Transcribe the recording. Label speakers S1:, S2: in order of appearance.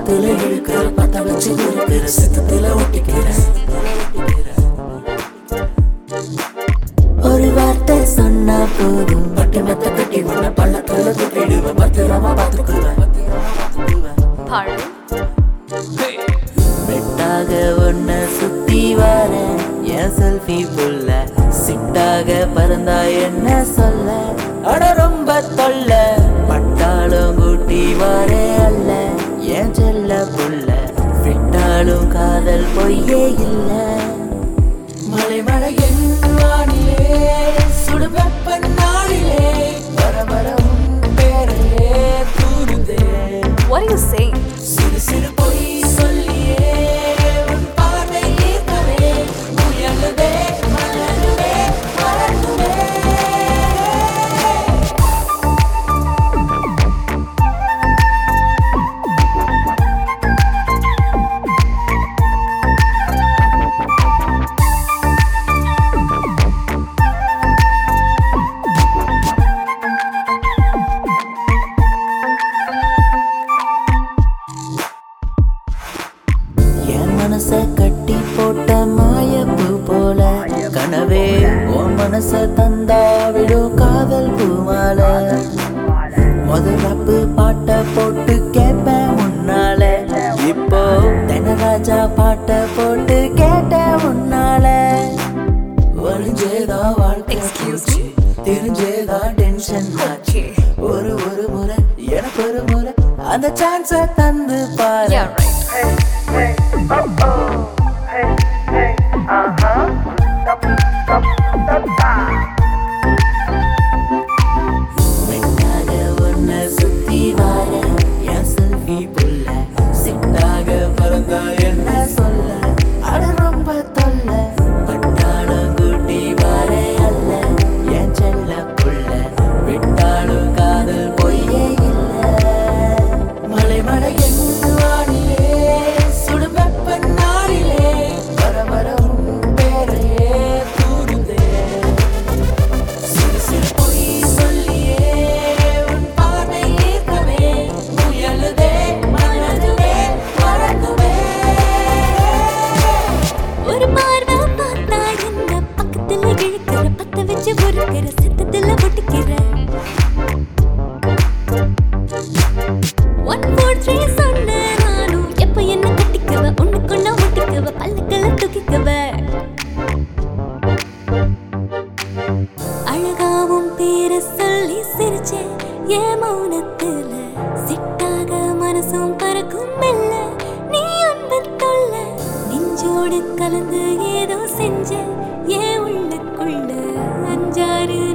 S1: பக்கத்துல இழுக்கிற பத்த வச்சு இருக்கிற சித்தத்துல ஒட்டிக்கிற ஒரு வார்த்தை சொன்னா போதும் பட்டு மெத்த கட்டி உன்ன பள்ளத்துல தூக்கிடுவேன் பத்திரமா பாத்துக்குவேன்
S2: Pardon?
S1: வெட்டாக ஒன்ன சுத்தி வர என் செல்ஃபி புள்ள சிட்டாக பறந்தா என்ன சொல்ல அட ரொம்ப தொல்ல பட்டாலும் கூட்டி வரே அல்ல என் செல்ல புள்ள விட்டாலும் காதல் பொய்யே இல்ல மலை மழை என் வானிலே சுடு வெப்ப நாளிலே வர வர உன் பேரையே தூருதே
S2: What are you saying?
S1: சிறு சிறு பொய் சொல்லியே உன் பார்வை ஈர்க்கவே முயலுவே மலருவே மறந்துவே என் மனச கட்டி போட்ட மாயப்பூ போல கனவே உன் மனச தந்தா விடும் காதல் பூமால முதலப்பு பாட்ட போட்டு கேட்பேன் முன்னால இப்போ தெனராஜா பாட்ட போட்டு கேட்ட முன்னால ஒளிஞ்சேதா வாழ்க்கை
S2: Excuse
S1: போச்சு. தெரிஞ்சேதா டென்ஷன் ஆச்சு ஒரு ஒரு முறை எனக்கு ஒரு முறை அந்த சான்ஸ தந்து பாரு
S2: Yeah, right.
S1: வெட்டாக உன்னை சுத்தி வார என் செல்ஃபி புள்ள சிட்டாக பறந்தா என்ன சொல்ல அட ரொம்ப தொல்ல பட்டாளம் கூட்டி வாரே அல்ல என் செல்ல புள்ள விட்டாலும் காதல் பொய்யே இல்ல மலை மலை என் வானிலே சுடு வெப்ப நாளிலே வர வர உன் பேரையே தூருதே சிறு சிறு பொய் சொல்லியே உன் பார்வை ஈர்க்கவே முயலுதே மனதுவே மறந்துவே
S3: ஒரு பார்வை பார்த்தா என்ன பக்கத்துல இழுக்கிற பத்த வச்சு பொறுக்கிற சித்தத்துல ஒட்டிக்கிற ஒன் ஃபோர் த்ரீ சொன்ன நானும் எப்ப என்ன கட்டிக்குவ ஒண்ணுக்குள்ள ஒட்டிக்குவ பல்லுக்குள்ள தூக்கிக்குவ அழகாவும் பேர சொல்லி சிரிச்சேன் என் மௌனத்துல சிட்டாக மனசும் பறக்கும் மெல்ல நீ அன்பு தொல்ல நெஞ்சோடு கலந்து ஏதோ செஞ்ச என் உள்ளுக்குள்ள அஞ்சாறு